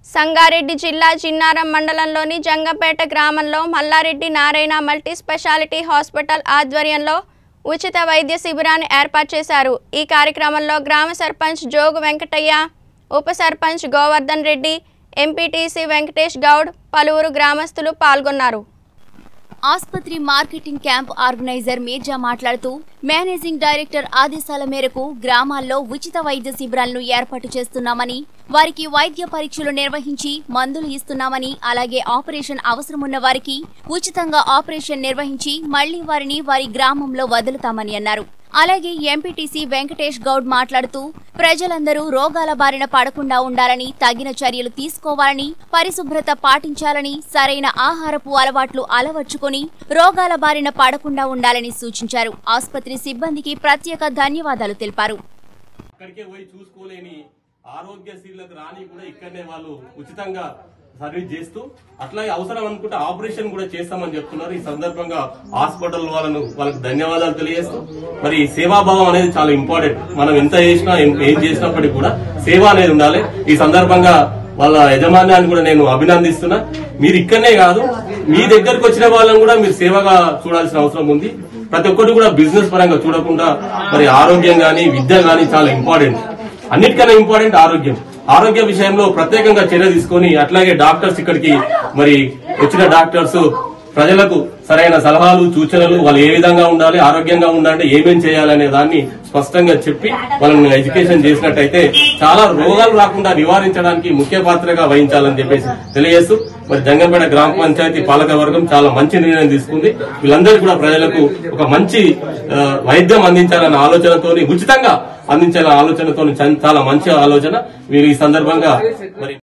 సంగారెడ్డి జిల్లా జిన్నారం మండలంలోని జంగంపేట గ్రామంలో Mallareddy Narayana multi speciality hospital ఆధ్వర్యంలో ఉచిత వైద్య శిబిరాన్ని ఏర్పాటు చేశారు ఈ కార్యక్రమంలో గ్రామ సర్పంచ్ జోగు వెంకటయ్య ఉప సర్పంచ్ గోవర్ధన్ రెడ్డి ఎంపీటీసీ వెంకటేష్ గౌడ్ పలువురు గ్రామస్తులు పాల్గొన్నారు ఆసుపత్రి మార్కెటింగ్ క్యాంప్ ఆర్గనైజర్ మీర్జా మాట్లాడుతూ మేనేజింగ్ డైరెక్టర్ ఆదేశాల మేరకు గ్రామాల్లో ఉచిత వైద్య శిబిరాలను ఏర్పాటు చేస్తున్నామని వారికి వైద్య పరీక్షలు నిర్వహించి మందులు ఇస్తున్నామని అలాగే ఆపరేషన్ అవసరమున్న వారికి ఉచితంగా ఆపరేషన్ నిర్వహించి మళ్లీ వారిని వారి గ్రామంలో వదులుతామని అన్నారు అలాగే ఎంపీటీసీ వెంకటేష్ గౌడ్ మాట్లాడుతూ ప్రజలందరూ రోగాల బారిన పడకుండా ఉండాలని తగిన చర్యలు తీసుకోవాలని పరిశుభ్రత పాటించాలని సరైన ఆహారపు అలవాట్లు అలవర్చుకొని రోగాల బారిన పడకుండా ఉండాలని సూచించారు ఆసుపత్రి సిబ్బందికి ప్రత్యేక ధన్యవాదాలు తెలిపారు అక్కడికే పోయి చూసుకోలేని ఆరోగ్యశ్రీలకు రాని కూడా ఇక్కడనే వాళ్ళు ఉచితంగా సర్వీస్ చేస్తూ అట్లాగే అవసరం అనుకుంటే ఆపరేషన్ కూడా చేస్తామని చెప్తున్నారు ఈ సందర్భంగా హాస్పిటల్ వాళ్ళను వాళ్ళకి ధన్యవాదాలు తెలియజేస్తూ మరి సేవాభావం అనేది చాలా ఇంపార్టెంట్ మనం ఎంత చేసినా ఏం- ఏం చేసినప్పటికీ కూడా సేవ అనేది ఉండాలి ఈ సందర్భంగా వాళ్ళ యజమాన్యాన్ని కూడా నేను అభినందిస్తున్నా మీరు ఇక్కడనే కాదు మీ దగ్గరకు వచ్చిన వాళ్ళని కూడా మీరు సేవగా చూడాల్సిన అవసరం ఉంది ప్రతి ఒక్కటి కూడా బిజినెస్ పరంగా చూడకుండా మరి ఆరోగ్యం గాని విద్య గాని చాలా ఇంపార్టెంట్ అన్నిటికన్నా ఇంపార్టెంట్ ఆరోగ్యం ఆరోగ్య విషయంలో ప్రత్యేకంగా చర్య తీసుకొని అట్లాగే డాక్టర్స్ ఇక్కడికి మరి వచ్చిన డాక్టర్స్ ప్రజలకు సరైన సలహాలు సూచనలు వాళ్ళు ఏ విధంగా ఉండాలి ఆరోగ్యంగా ఉండాలంటే ఏమేం చేయాలనే దాన్ని స్పష్టంగా చెప్పి వాళ్ళని ఎడ్యుకేషన్ చేసినట్టయితే చాలా రోగాలు రాకుండా నివారించడానికి ముఖ్య పాత్రగా వహించాలని చెప్పేసి తెలియజేస్తూ మరి జంగంపేట గ్రామ పంచాయతీ పాలక వర్గం చాలా మంచి నిర్ణయం తీసుకుంది వీళ్ళందరికీ కూడా ప్రజలకు ఒక మంచి ఆ, వైద్యం అందించాలన్న ఆలోచనతోని ఉచితంగా అందించాలన్న ఆలోచనతో చాలా మంచి ఆలోచన వీరు ఈ సందర్భంగా మరి